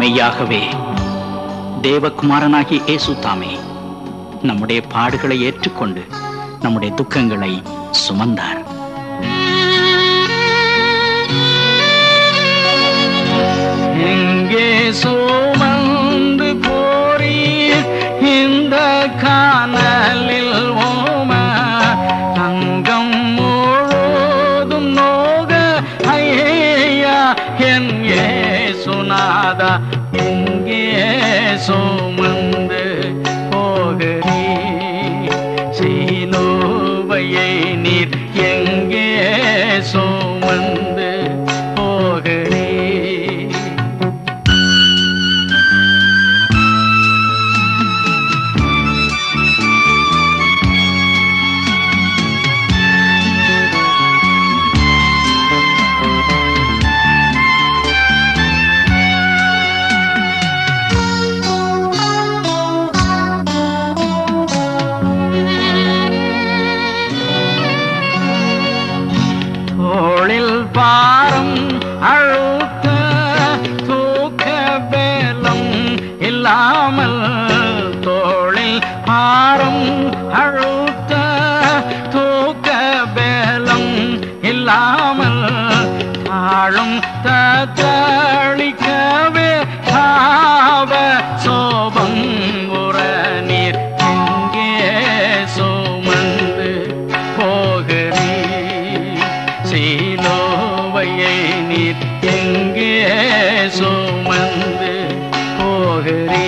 மெய்யாகவே தேவகுமாரனாகிய இயேசு தாமே நம்முடைய பாடுகளை ஏற்றுக்கொண்டு நம்முடைய துக்கங்களை சுமந்தார் எங்கே சுமந்து போரீர் இந்த காணலில் ஓம தங்கம் முழுதும் நோக ஐயா என் சுனாதா எங்கே சுமந்து போகிறீ சீலோவையை நீர் எங்கே சுமந்து போகிறீ தோளில் பாரம் அழுத்த தூக்க பேலம் இல்லாமல் தோளில் பாரம் அழுத்த தூக்க பேலம் இல்லாமல் தாழும் தத்தளிக்கவே தாவ சோபம் உற நீர் எங்கே சுமந்து போகிறீ சீலோவையை நீர் எங்கே சுமந்து போகிறீ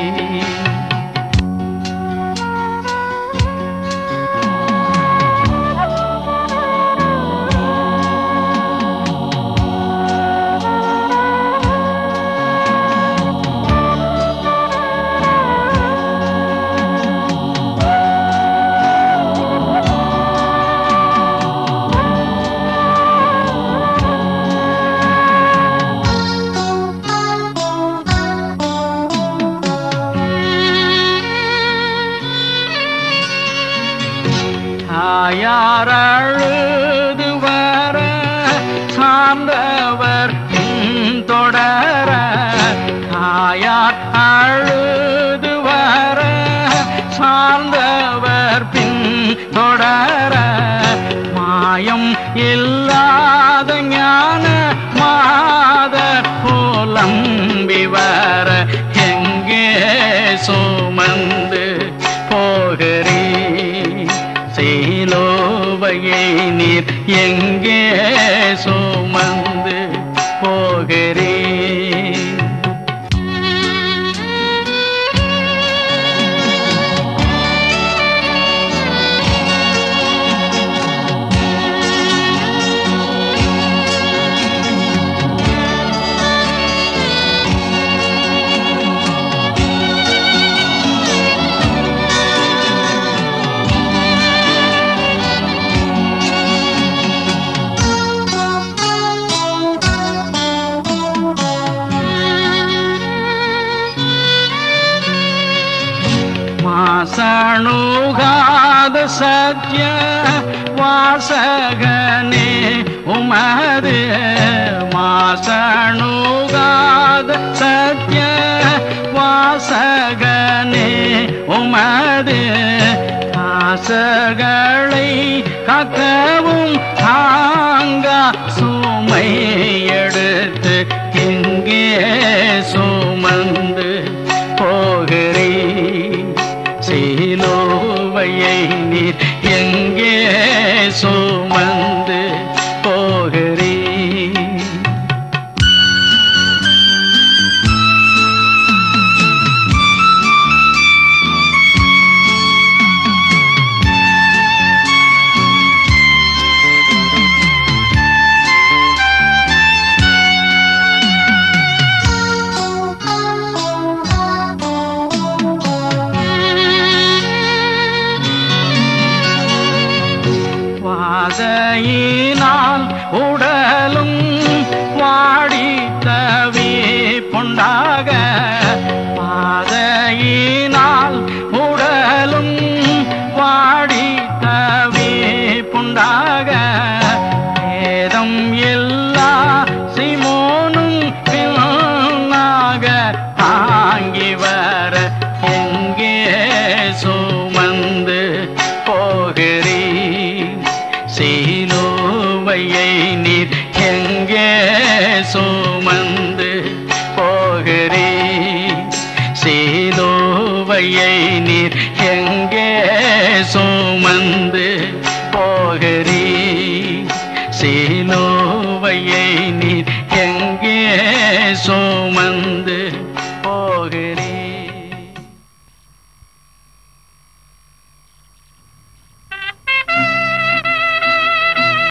தாயார் அழுது வர சார்ந்தவர் தொடர தாயார் அழுது வர சார்ந்தவர் பின் தொடர மாயம் இல்லாத ஞான மாதர் புலம்பி வர எங்கே சுமந்து போகிறீ சீலோவையை நீர் எங்கே சுமந்து போகிறீ மாசணுகாத சத்ய வாசகனே உமது மாசணுகாத சத்ய வாசகனே உமது ஆசகளை காக்கவும் தாங்கா சுமை எடுத்து இங்கே சுமந்து போகிறீ சீலோவையை நீர் எங்கே சுமந்து போகிறீ வாதையினால் உடலும் வாடி தவி பொண்டாக பாதையினால் உடலும் வாடி தவி புண்டாக வேதம் எல்லா சிமோனும் பின்னாக நீர் எங்கே சுமந்து போகிறீர் சீலோவையை நீர் எங்கே சுமந்து போகிறீர்